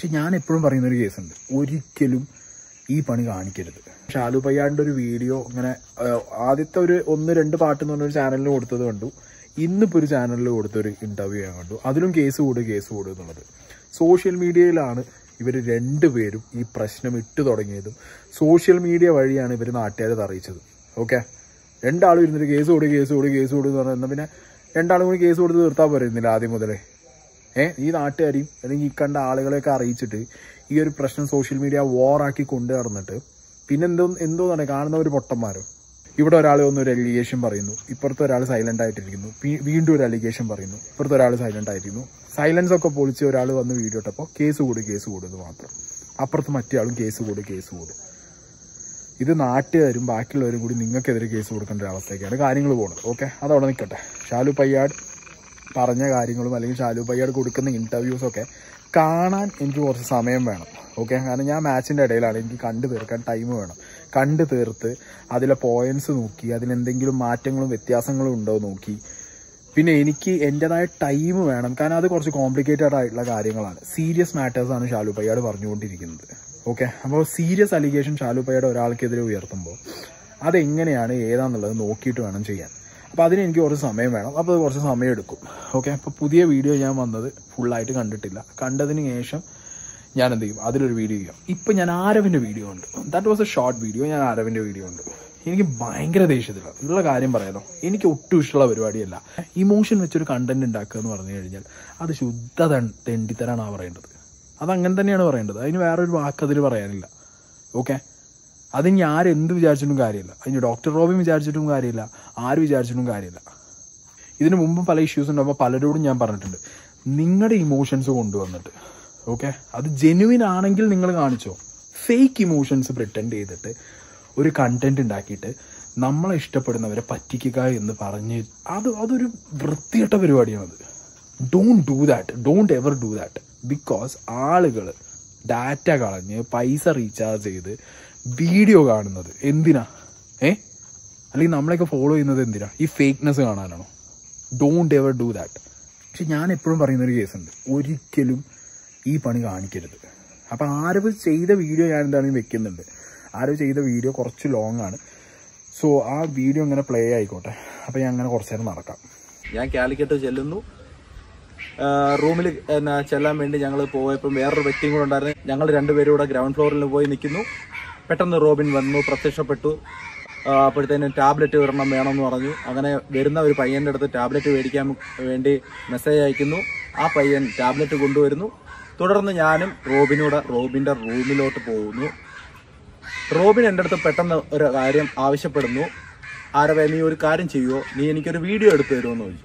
പക്ഷെ ഞാൻ എപ്പോഴും പറയുന്ന ഒരു കേസുണ്ട് ഒരിക്കലും ഈ പണി കാണിക്കരുത് ഷാലു പയ്യാന്റെ ഒരു വീഡിയോ ഇങ്ങനെ ആ, ആദ്യത്തെ ഒരു ഒന്ന് രണ്ട് പാട്ട് എന്ന് പറഞ്ഞ ഒരു ചാനലിൽ കൊടുത്തത് കണ്ടു ഇന്നിപ്പോ ഒരു ചാനലിൽ കൊടുത്ത ഒരു ഇന്റർവ്യൂ ഞാൻ കണ്ടു അതിലും കേസ് കൂട് കേസ് കൂട് എന്നുള്ളത് സോഷ്യൽ മീഡിയയിലാണ് ഇവർ രണ്ടുപേരും ഈ പ്രശ്നം ഇട്ടു തുടങ്ങിയതും സോഷ്യൽ മീഡിയ വഴിയാണ് ഇവർ നാട്ടുകാരെ അറിയിച്ചത് ഓക്കെ രണ്ടാളും ഇരുന്നിട്ട് കേസ് കൊടു കേസ് കൊടു കേസ് കൊടു എന്ന് പറഞ്ഞാൽ എന്നാ പിന്നെ രണ്ടാളും കൂടി കേസ് കൊടുത്ത് തീർത്താൽ പോരുന്നില്ല ആദ്യം മുതലേ ഏ ഈ നാട്ടുകാരെയും അല്ലെങ്കിൽ ഈ കണ്ട ആളുകളെയൊക്കെ അറിയിച്ചിട്ട് ഈ ഒരു പ്രശ്നം സോഷ്യൽ മീഡിയ വോറാക്കി കൊണ്ടു നടന്നിട്ട് പിന്നെ എന്തോ എന്തോന്നാണ് കാണുന്ന ഒരു പൊട്ടന്മാരോ ഇവിടെ ഒരാൾ വന്ന് ഒരു അലിഗേഷൻ പറയുന്നു ഇപ്പുറത്തെ ഒരാൾ സൈലന്റ് ആയിട്ടിരിക്കുന്നു വീ- വീണ്ടും ഒരു അലിഗേഷൻ പറയുന്നു ഇപ്പുറത്തെ ഒരാൾ സൈലന്റ് ആയിരിക്കുന്നു സൈലൻസ് ഒക്കെ പൊളിച്ച് ഒരാൾ വന്ന് വീഡിയോ ഇട്ടപ്പോൾ കേസ് കൂട് കേസ് കൂടുന്നത് മാത്രം അപ്പുറത്ത് മറ്റേ ആളും കേസ് കൂട് കേസ് കൂടും ഇത് നാട്ടുകാരും ബാക്കിയുള്ളവരും കൂടി നിങ്ങൾക്കെതിരെ കേസ് കൊടുക്കേണ്ട ഒരു അവസ്ഥയൊക്കെയാണ് കാര്യങ്ങൾ പോകുന്നത് ഓക്കെ അതവിടെ നിൽക്കട്ടെ ഷാലു പയ്യാട് പറഞ്ഞ കാര്യങ്ങളും അല്ലെങ്കിൽ ഷാലു പയ്യാട് കൊടുക്കുന്ന ഇന്റർവ്യൂസ് ഒക്കെ കാണാൻ എനിക്ക് കുറച്ച് സമയം വേണം ഓക്കെ കാരണം ഞാൻ മാച്ചിന്റെ ഇടയിലാണ് എനിക്ക് കണ്ടു തീർക്കാൻ ടൈം വേണം കണ്ടു തീർത്ത് അതിലെ പോയിന്റ്സ് നോക്കി അതിലെന്തെങ്കിലും മാറ്റങ്ങളും വ്യത്യാസങ്ങളും ഉണ്ടോ നോക്കി പിന്നെ എനിക്ക് എൻ്റെതായ ടൈം വേണം കാരണം അത് കുറച്ച് കോംപ്ലിക്കേറ്റഡ് ആയിട്ടുള്ള കാര്യങ്ങളാണ് സീരിയസ് മാറ്റേഴ്സ് ആണ് ഷാലു പയ്യാട് പറഞ്ഞുകൊണ്ടിരിക്കുന്നത് ഓക്കെ അപ്പോൾ സീരിയസ് അലിഗേഷൻ ഷാലു പയ്യാട് ഒരാൾക്കെതിരെ ഉയർത്തുമ്പോൾ അതെങ്ങനെയാണ് ഏതാന്നുള്ളത് നോക്കിയിട്ട് വേണം ചെയ്യാൻ അപ്പോൾ അതിന് എനിക്ക് കുറച്ച് സമയം വേണം അപ്പോൾ അത് കുറച്ച് സമയം എടുക്കും ഓക്കെ അപ്പോൾ പുതിയ വീഡിയോ ഞാൻ വന്നത് ഫുള്ളായിട്ട് കണ്ടിട്ടില്ല കണ്ടതിന് ശേഷം ഞാൻ എന്ത് ചെയ്യും അതിലൊരു വീഡിയോ ചെയ്യാം ഇപ്പം ഞാൻ ആരവിൻ്റെ വീഡിയോ ഉണ്ട് that was a short video ഞാൻ ആരവിൻ്റെ വീഡിയോ ഉണ്ട് എനിക്ക് ഭയങ്കര ദേഷ്യത്തിലാണ് ഉള്ള കാര്യം പറയാലോ എനിക്ക് ഒട്ടും ഇഷ്ടമുള്ള പരിപാടിയല്ല ഇമോഷൻ വെച്ചൊരു കണ്ടന്റ് ഉണ്ടാക്കുക എന്ന് പറഞ്ഞു കഴിഞ്ഞാൽ അത് ശുദ്ധ തെ- തെണ്ടിത്തരാണ് ആ പറയേണ്ടത് അത് അങ്ങനെ തന്നെയാണ് പറയേണ്ടത് അതിന് വേറൊരു വാക്ക് അതിൽ പറയാനില്ല ഓക്കെ അത് ഇനി ആരെന്ത് വിചാരിച്ചിട്ടും കാര്യമില്ല അതിന് ഡോക്ടർ റോബിൻ വിചാരിച്ചിട്ടും കാര്യമില്ല ആര് വിചാരിച്ചിട്ടും കാര്യമില്ല ഇതിനു മുമ്പ് പല ഇഷ്യൂസ് ഉണ്ടാകുമ്പോൾ പലരോടും ഞാൻ പറഞ്ഞിട്ടുണ്ട് നിങ്ങളുടെ ഇമോഷൻസ് കൊണ്ടുവന്നിട്ട് ഓക്കെ അത് ജെനുവിൻ ആണെങ്കിൽ നിങ്ങൾ കാണിച്ചോ ഫേക്ക് ഇമോഷൻസ് പ്രിറ്റൻഡ് ചെയ്തിട്ട് ഒരു കണ്ടന്റ് ഉണ്ടാക്കിയിട്ട് നമ്മളെ ഇഷ്ടപ്പെടുന്നവരെ പറ്റിക്കുക എന്ന് പറഞ്ഞ് അത് അതൊരു വൃത്തികെട്ട പരിപാടിയാണത് don't do that don't ever do that because ആളുകൾ ഡാറ്റ കളഞ്ഞ് പൈസ റീചാർജ് ചെയ്ത് വീഡിയോ കാണുന്നത് എന്തിനാ ഏ അല്ലെങ്കിൽ നമ്മളെയൊക്കെ ഫോളോ ചെയ്യുന്നത് എന്തിനാ ഈ ഫേക്ക്നെസ് കാണാനാണോ ഡോണ്ട് എവർ ഡൂ ദാറ്റ് പക്ഷെ ഞാൻ എപ്പോഴും പറയുന്ന ഒരു കേസുണ്ട് ഒരിക്കലും ഈ പണി കാണിക്കരുത് അപ്പം ആരവ് ചെയ്ത വീഡിയോ ഞാൻ എന്താണെങ്കിലും വെക്കുന്നുണ്ട് ആരവ് ചെയ്ത വീഡിയോ കുറച്ച് ലോങ് ആണ് സോ ആ വീഡിയോ ഇങ്ങനെ പ്ലേ ആയിക്കോട്ടെ അപ്പം ഞാൻ അങ്ങനെ കുറച്ച് നേരം നടക്കാം ഞാൻ കാലിക്കറ്റ് ചെല്ലുന്നു റൂമിൽ എന്നാ ചെല്ലാൻ വേണ്ടി ഞങ്ങൾ പോയപ്പോൾ വേറൊരു വ്യക്തിയും കൂടെ ഉണ്ടായിരുന്നു ഞങ്ങൾ രണ്ടുപേരും കൂടെ ഗ്രൗണ്ട് ഫ്ലോറിൽ പോയി നിൽക്കുന്നു പെട്ടെന്ന് റോബിൻ വന്നു പ്രത്യക്ഷപ്പെട്ടു ആ, അപ്പോഴത്തേനും ടാബ്ലറ്റ് ഒരെണ്ണം വേണമെന്ന് പറഞ്ഞു അങ്ങനെ വരുന്ന ഒരു പയ്യന്റെ അടുത്ത് ടാബ്ലറ്റ് മേടിക്കാൻ വേണ്ടി മെസ്സേജ് അയക്കുന്നു ആ പയ്യൻ ടാബ്ലറ്റ് കൊണ്ടുവരുന്നു തുടർന്ന് ഞാനും റോബിനൂടെ റോബിന്റെ റൂമിലോട്ട് പോകുന്നു റോബിൻ എൻ്റെ അടുത്ത് പെട്ടെന്ന് ഒരു കാര്യം ആവശ്യപ്പെടുന്നു ആരവേ നീ ഒരു കാര്യം ചെയ്യുമോ നീ എനിക്കൊരു വീഡിയോ എടുത്തു തരുമോ ചോദിച്ചു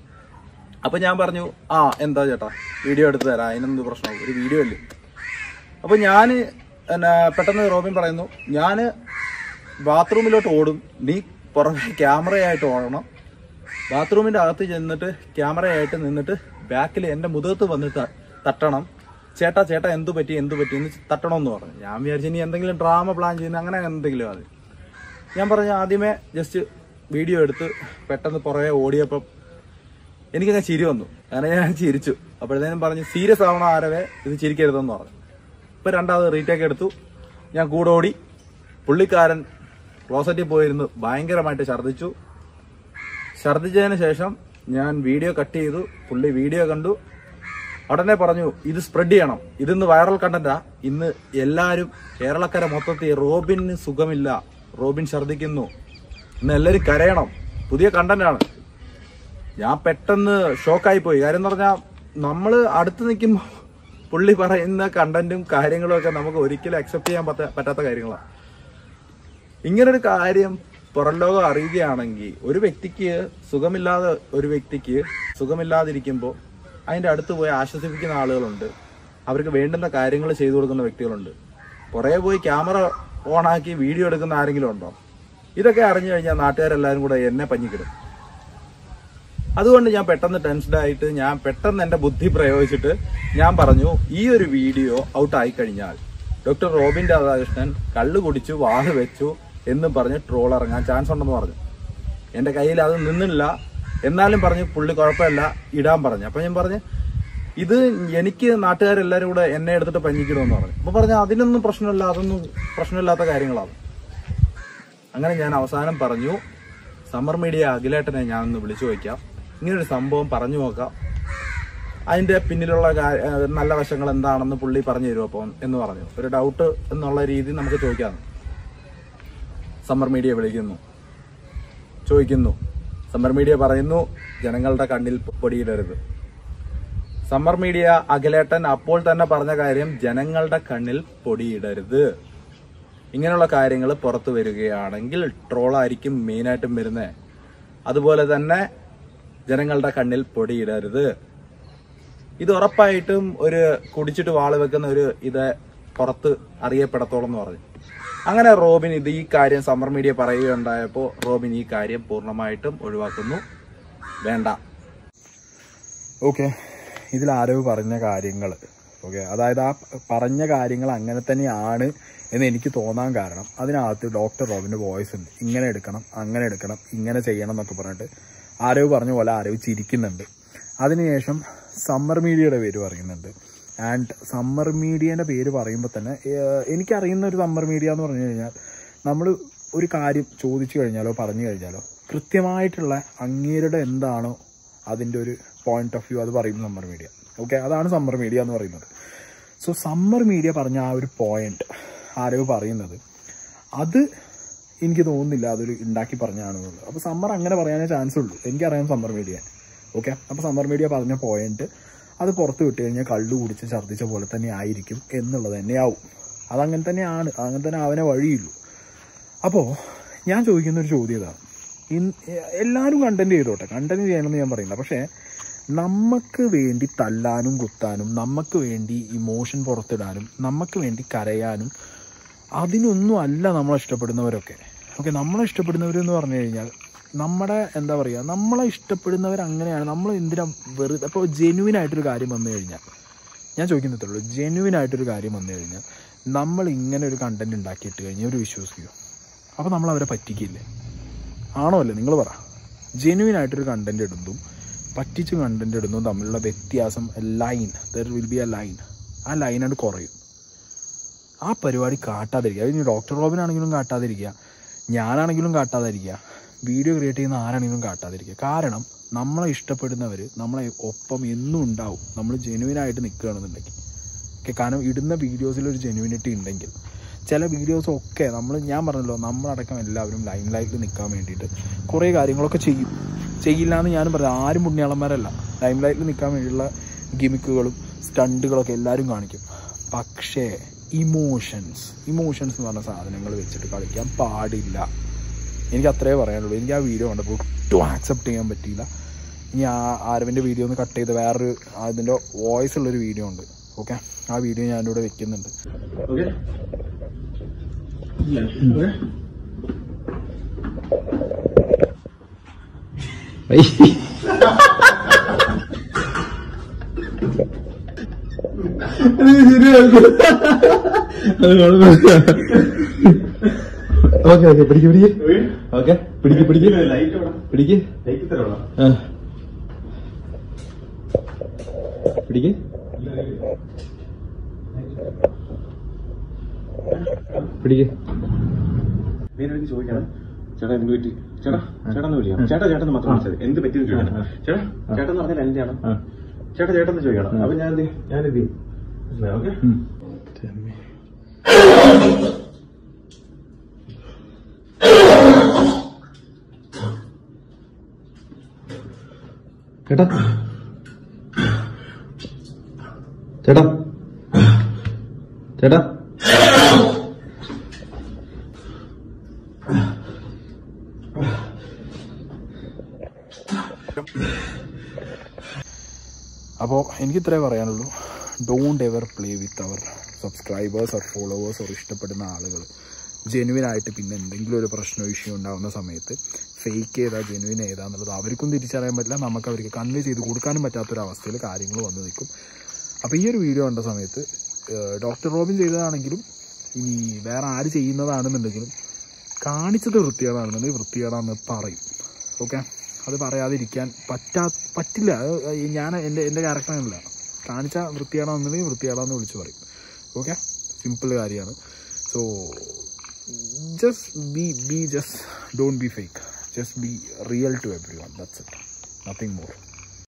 അപ്പൊ ഞാൻ പറഞ്ഞു ആ എന്താ ചേട്ടാ വീഡിയോ എടുത്തു തരാം അതിനെന്ത് പ്രശ്നം ഒരു വീഡിയോ അല്ലേ അപ്പൊ ഞാൻ എന്നാ പെട്ടെന്ന് റോബിൻ പറയുന്നു ഞാൻ ബാത്റൂമിലോട്ട് ഓടും നീ പുറമെ ക്യാമറയായിട്ട് ഓടണം ബാത്റൂമിന്റെ അകത്ത് ചെന്നിട്ട് ക്യാമറയായിട്ട് നിന്നിട്ട് ബാക്കിൽ എൻ്റെ മുഖത്ത് വന്ന് ത- തട്ടണം ചേട്ടാ ചേട്ടാ എന്തു പറ്റി എന്തു പറ്റി എന്ന് തട്ടണം എന്ന് പറഞ്ഞു ഞാൻ വിചാരിച്ചു ഇനി എന്തെങ്കിലും ഡ്രാമ പ്ലാൻ ചെയ്യുന്ന അങ്ങനെ എന്തെങ്കിലും അത് ഞാൻ പറഞ്ഞു ആദ്യമേ ജസ്റ്റ് വീഡിയോ എടുത്ത് പെട്ടെന്ന് പുറകെ ഓടിയപ്പം എനിക്കങ്ങ് ചിരി വന്നു അങ്ങനെ ഞാൻ ചിരിച്ചു അപ്പോഴത്തേനും പറഞ്ഞു സീരിയസ് ആവണ ആരവേ ഇത് ചിരിക്കരുതെന്ന് പറഞ്ഞു ഇപ്പൊ രണ്ടാമത് റീടേക്ക് എടുത്തു ഞാൻ കൂടെ ഓടി പുള്ളിക്കാരൻ ക്ലോസറ്റിൽ പോയിരുന്നു ഭയങ്കരമായിട്ട് ഛർദ്ദിച്ചു ഛർദ്ദിച്ചതിന് ശേഷം ഞാൻ വീഡിയോ കട്ട് ചെയ്തു പുള്ളി വീഡിയോ കണ്ടു ഉടനെ പറഞ്ഞു ഇത് സ്പ്രെഡ് ചെയ്യണം ഇതിന്ന് വൈറൽ കണ്ടന്റാ ഇന്ന് എല്ലാരും കേരളക്കര മൊത്തത്തിൽ റോബിന് സുഖമില്ല റോബിൻ ഛർദ്ദിക്കുന്നു ഇന്ന് എല്ലാരും കരയണം പുതിയ കണ്ടന്റാണ് ഞാൻ പെട്ടെന്ന് ഷോക്കായി പോയി കാര്യം എന്ന് പറഞ്ഞാൽ നമ്മൾ അടുത്ത് നിൽക്കുമ്പോൾ പുള്ളി പറയുന്ന കണ്ടന്റും കാര്യങ്ങളും ഒക്കെ നമുക്ക് ഒരിക്കലും അക്സെപ്റ്റ് ചെയ്യാൻ പറ്റാ- പറ്റാത്ത കാര്യങ്ങളാണ് ഇങ്ങനൊരു കാര്യം പുറം ലോകം അറിയുകയാണെങ്കിൽ ഒരു വ്യക്തിക്ക് സുഖമില്ലാതെ ഒരു വ്യക്തിക്ക് സുഖമില്ലാതിരിക്കുമ്പോൾ അതിന്റെ അടുത്ത് പോയി ആശ്വസിപ്പിക്കുന്ന ആളുകളുണ്ട് അവർക്ക് വേണ്ടുന്ന കാര്യങ്ങൾ ചെയ്തു കൊടുക്കുന്ന വ്യക്തികളുണ്ട് പുറകെ പോയി ക്യാമറ ഓണാക്കി വീഡിയോ എടുക്കുന്ന ആരെങ്കിലും ഉണ്ടോ ഇതൊക്കെ അറിഞ്ഞു കഴിഞ്ഞാൽ നാട്ടുകാരെല്ലാവരും കൂടെ എന്നെ പഞ്ഞിക്കിടും അതുകൊണ്ട് ഞാൻ പെട്ടെന്ന് ടെൻസ്ഡ് ആയിട്ട് ഞാൻ പെട്ടെന്ന് എന്റെ ബുദ്ധി പ്രയോഗിച്ചിട്ട് ഞാൻ പറഞ്ഞു ഈ ഒരു വീഡിയോ ഔട്ട് ആയി കഴിഞ്ഞാൽ ഡോക്ടർ റോബിൻ രാധാകൃഷ്ണൻ കള്ളു കുടിച്ചു വാഹ് വെച്ചു എന്ന് പറഞ്ഞ് ട്രോൾ ഇറങ്ങാൻ ചാൻസ് ഉണ്ടെന്ന് പറഞ്ഞു എന്റെ കയ്യിൽ അത് നിന്നില്ല എന്നാലും പറഞ്ഞു പുള്ളി കുഴപ്പമില്ല ഇടാൻ പറഞ്ഞു അപ്പൊ ഞാൻ പറഞ്ഞു ഇത് എനിക്ക് നാട്ടുകാരെല്ലാരും കൂടെ എന്നെ എടുത്തിട്ട് പഞ്ഞിക്കണമെന്ന് പറഞ്ഞു അപ്പൊ പറഞ്ഞ അതിനൊന്നും പ്രശ്നമില്ല അതൊന്നും പ്രശ്നമില്ലാത്ത കാര്യങ്ങളാണ് അങ്ങനെ ഞാൻ അവസാനം പറഞ്ഞു സമ്മർ മീഡിയ അഖിലേട്ടനെ ഞാൻ ഒന്ന് വിളിച്ചു വയ്ക്കാം ഇങ്ങനൊരു സംഭവം പറഞ്ഞു നോക്കാം അതിന്റെ പിന്നിലുള്ള കാ- ഏഹ് നല്ല വശങ്ങൾ എന്താണെന്ന് പുള്ളി പറഞ്ഞു തരും അപ്പോൾ എന്ന് പറഞ്ഞു ഒരു ഡൗട്ട് എന്നുള്ള രീതി നമുക്ക് ചോദിക്കാം സമ്മർ മീഡിയ വിളിക്കുന്നു ചോദിക്കുന്നു സമ്മർ മീഡിയ പറയുന്നു ജനങ്ങളുടെ കണ്ണിൽ പൊടിയിടരുത് സമ്മർ മീഡിയ അഖിലേട്ടൻ അപ്പോൾ തന്നെ പറഞ്ഞ കാര്യം ജനങ്ങളുടെ കണ്ണിൽ പൊടിയിടരുത് ഇങ്ങനെയുള്ള കാര്യങ്ങൾ പുറത്തു വരികയാണെങ്കിൽ ട്രോളായിരിക്കും മെയിനായിട്ടും വരുന്നത് അതുപോലെ തന്നെ ജനങ്ങളുടെ കണ്ണിൽ പൊടിയിടരുത് ഇത് ഉറപ്പായിട്ടും ഒരു കുടിച്ചിട്ട് വാള് വെക്കുന്ന ഒരു ഇത് പുറത്ത് അറിയപ്പെടത്തോളം എന്ന് പറഞ്ഞു അങ്ങനെ റോബിൻ ഇത് ഈ കാര്യം സമ്മർ മീഡിയ പറയുകയുണ്ടായപ്പോൾ റോബിൻ ഈ കാര്യം പൂർണ്ണമായിട്ടും ഒഴിവാക്കുന്നു വേണ്ട ഓക്കെ ഇതിൽ ആരവ് പറഞ്ഞ കാര്യങ്ങൾ ഓക്കെ അതായത് ആ പറഞ്ഞ കാര്യങ്ങൾ അങ്ങനെ തന്നെയാണ് എന്ന് എനിക്ക് തോന്നാൻ കാരണം അതിനകത്ത് ഡോക്ടർ റോബിന്റെ വോയിസ് ഉണ്ട് ഇങ്ങനെ എടുക്കണം അങ്ങനെ എടുക്കണം ഇങ്ങനെ ചെയ്യണം എന്നൊക്കെ പറഞ്ഞിട്ട് ആരവ് പറഞ്ഞ പോലെ ആരവ് ചിരിക്കുന്നുണ്ട് അതിനുശേഷം സമ്മർ മീഡിയയുടെ പേര് പറയുന്നുണ്ട് ആൻഡ് സമ്മർ മീഡിയയുടെ പേര് പറയുമ്പോൾ തന്നെ ഏഹ്, എനിക്കറിയുന്ന ഒരു സമ്മർ മീഡിയ എന്ന് പറഞ്ഞു കഴിഞ്ഞാൽ നമ്മൾ ഒരു കാര്യം ചോദിച്ചു കഴിഞ്ഞാലോ പറഞ്ഞു കഴിഞ്ഞാലോ കൃത്യമായിട്ടുള്ള അങ്ങേരുടെ എന്താണോ അതിൻ്റെ ഒരു പോയിന്റ് ഓഫ് വ്യൂ അത് പറയുന്നത് സമ്മർ മീഡിയ ഓക്കെ അതാണ് സമ്മർ മീഡിയ എന്ന് പറയുന്നത് സോ സമ്മർ മീഡിയ പറഞ്ഞ ആ ഒരു പോയിന്റ് ആരോ പറയുന്നത് അത് എനിക്ക് തോന്നുന്നില്ല അതൊരു ഉണ്ടാക്കി പറഞ്ഞാണെന്നുള്ളത് അപ്പോൾ സമ്മർ അങ്ങനെ പറയാനേ ചാൻസ് ഉള്ളൂ എനിക്കറിയാം സമ്മർ മീഡിയ ഓക്കെ അപ്പോൾ സമ്മർ മീഡിയ പറഞ്ഞ പോയിന്റ് അത് പുറത്ത് വിട്ട് കഴിഞ്ഞാൽ കള്ളു കുടിച്ച് ഛർദ്ദിച്ച പോലെ തന്നെ ആയിരിക്കും എന്നുള്ളത് തന്നെയാവും അതങ്ങനെ തന്നെയാണ് അങ്ങനെ തന്നെ അവനെ വഴിയുള്ളൂ അപ്പോൾ ഞാൻ ചോദിക്കുന്ന ഒരു ചോദ്യം ഇതാണ് ഇൻ- എല്ലാവരും കണ്ടന്റ് ചെയ്തോട്ടെ കണ്ടന്റ് ചെയ്യണമെന്ന് ഞാൻ പറയുന്നില്ല പക്ഷേ നമുക്ക് വേണ്ടി തല്ലാനും കുത്താനും നമുക്ക് വേണ്ടി ഇമോഷൻ പുറത്തിടാനും നമുക്ക് വേണ്ടി കരയാനും അതിനൊന്നും അല്ല നമ്മളെ ഇഷ്ടപ്പെടുന്നവരൊക്കെ ഓക്കെ നമ്മളെ ഇഷ്ടപ്പെടുന്നവരെന്ന് പറഞ്ഞു കഴിഞ്ഞാൽ നമ്മുടെ എന്താ പറയുക നമ്മളെ ഇഷ്ടപ്പെടുന്നവർ അങ്ങനെയാണ് നമ്മൾ എന്തിനാ വെറുതെ അപ്പോൾ ജെനുവിൻ ആയിട്ടൊരു കാര്യം വന്നു കഴിഞ്ഞാൽ ഞാൻ ചോദിക്കുന്നതേ ഉള്ളൂ ജെനുവിൻ ആയിട്ടൊരു കാര്യം വന്നു കഴിഞ്ഞാൽ നമ്മൾ ഇങ്ങനെ ഒരു കണ്ടന്റ് ഉണ്ടാക്കിയിട്ട് കഴിഞ്ഞാൽ ഒരു വിശ്വസിക്കുമോ അപ്പോൾ നമ്മൾ അവരെ പറ്റിക്കില്ലേ ആണോ അല്ലേ നിങ്ങൾ പറ ജെനുവിൻ ആയിട്ടൊരു കണ്ടന്റ് ഇടുന്നതും പറ്റിച്ച് കണ്ടന്റ് ഇടുന്നതും തമ്മിലുള്ള വ്യത്യാസം line there will be a line ആ ലൈനാണ് കുറയും ആ പരിപാടി കാട്ടാതിരിക്കുക അത് ഇനി ഡോക്ടർ റോബിൻ ആണെങ്കിലും കാട്ടാതിരിക്കുക ഞാനാണെങ്കിലും കാട്ടാതിരിക്കുക വീഡിയോ ക്രിയേറ്റ് ചെയ്യുന്ന ആരാണെങ്കിലും കാട്ടാതിരിക്കുക കാരണം നമ്മളെ ഇഷ്ടപ്പെടുന്നവർ നമ്മളെ ഒപ്പം എന്നും ഉണ്ടാവും നമ്മൾ ജെനുവിനായിട്ട് നിൽക്കുകയാണെന്നുണ്ടെങ്കിൽ ഓക്കെ കാരണം ഇടുന്ന വീഡിയോസിൽ ഒരു ജെനുവിനിറ്റി ഉണ്ടെങ്കിൽ ചില വീഡിയോസ് ഒക്കെ നമ്മൾ ഞാൻ പറഞ്ഞല്ലോ നമ്മളടക്കം എല്ലാവരും ലൈൻ ലൈറ്റിൽ നിൽക്കാൻ വേണ്ടിയിട്ട് കുറേ കാര്യങ്ങളൊക്കെ ചെയ്യും ചെയ്യില്ല എന്ന് ഞാനും പറഞ്ഞു ആരും പുണ്യാളന്മാരല്ല ലൈം ലൈറ്റിൽ നിൽക്കാൻ വേണ്ടിയുള്ള ഗിമിക്കുകളും സ്റ്റണ്ടുകളൊക്കെ എല്ലാവരും കാണിക്കും പക്ഷേ ഇമോഷൻസ് ഇമോഷൻസ് എന്ന് പറഞ്ഞ സാധനങ്ങൾ വെച്ചിട്ട് കളിക്കാൻ പാടില്ല എനിക്ക് അത്രേ പറയാനുള്ളൂ എനിക്ക് ആ വീഡിയോ കണ്ടപ്പോൾ ഒട്ടും ആക്സെപ്റ്റ് ചെയ്യാൻ പറ്റിയില്ല ഇനി ആ ആരവിൻ്റെ വീഡിയോ ഒന്ന് കട്ട് ചെയ്ത് വേറൊരു അതിൻ്റെ വോയിസ് ഉള്ളൊരു വീഡിയോ ഉണ്ട് ഓക്കെ ആ വീഡിയോ ഞാനിവിടെ വെക്കുന്നുണ്ട് ഓക്കെ ഓക്കെ ഓക്കെ പിടിക്ക് പിടിക്ക് ഓക്കെ പിടിക്ക് പിടിക്ക് പിടിക്ക് ആ. പിടിക്ക് പിടിക്ക് നേരെ ചോദിക്കണം ചേട്ടാ എന്ത് പറ്റി ചേട്ടാ ചേട്ടാ എന്ന് വിളിക്കണം ചേട്ടാ ചേട്ടൻ എന്ന് മാത്രം വിളിച്ചത് എന്ത് പറ്റി എന്ന് ചോദിക്കണം ചേട്ടാ ചേട്ടൻ എന്ന് പറഞ്ഞാൽ എന്റെയാണ് ആ. ചേട്ടാ ചേട്ടൻ എന്ന് ചോദിക്കണം അപ്പൊ ഞാൻ എന്ത് ചെയ്യും? ഞാൻ എന്ത് ചെയ്യും ഓക്കെ ഉം. ചേട്ടാ ചേട്ടാ ചേട്ടാ അപ്പോൾ എനിക്ക് ഇത്രേ പറയാനുള്ളൂ ഡോണ്ട് എവർ പ്ലേ വിത്ത് അവർ സബ്സ്ക്രൈബേഴ്സ് ഓർ ഫോളോവേഴ്സ് ഓർ ഇഷ്ടപ്പെടുന്ന ആളുകൾ ജെനുവിൻ ആയിട്ട് പിന്നെ എന്തെങ്കിലും ഒരു പ്രശ്നമോ ഇഷ്യൂ ഉണ്ടാകുന്ന സമയത്ത് ഫേക്ക് ഏതാ ജെനുവിൻ ഏതാന്നുള്ളത് അവർക്കും തിരിച്ചറിയാൻ പറ്റില്ല നമുക്ക് അവർക്ക് കൺവേ ചെയ്ത് കൊടുക്കാനും പറ്റാത്തൊരവസ്ഥയിൽ കാര്യങ്ങൾ വന്ന് നിൽക്കും അപ്പോൾ ഈ ഒരു വീഡിയോ കണ്ട സമയത്ത് ഡോക്ടർ റോബിൻ ചെയ്തതാണെങ്കിലും ഇനി വേറെ ആര് ചെയ്യുന്നതാണെന്നുണ്ടെങ്കിലും കാണിച്ചത് വൃത്തികേടാണെന്നുണ്ടെങ്കിൽ വൃത്തികേടാണെന്ന് പറയും ഓക്കെ അത് പറയാതിരിക്കാൻ പറ്റാ പറ്റില്ല അത് ഞാൻ എൻ്റെ എൻ്റെ ക്യാരക്ടറല്ല കാണിച്ചാൽ വൃത്തിയാണോ എന്നുണ്ടെങ്കിൽ വൃത്തിയാണോ എന്ന് വിളിച്ച് പറയും ഓക്കെ സിമ്പിൾ കാര്യമാണ് so just be be just don't be fake just be real to everyone that's it nothing more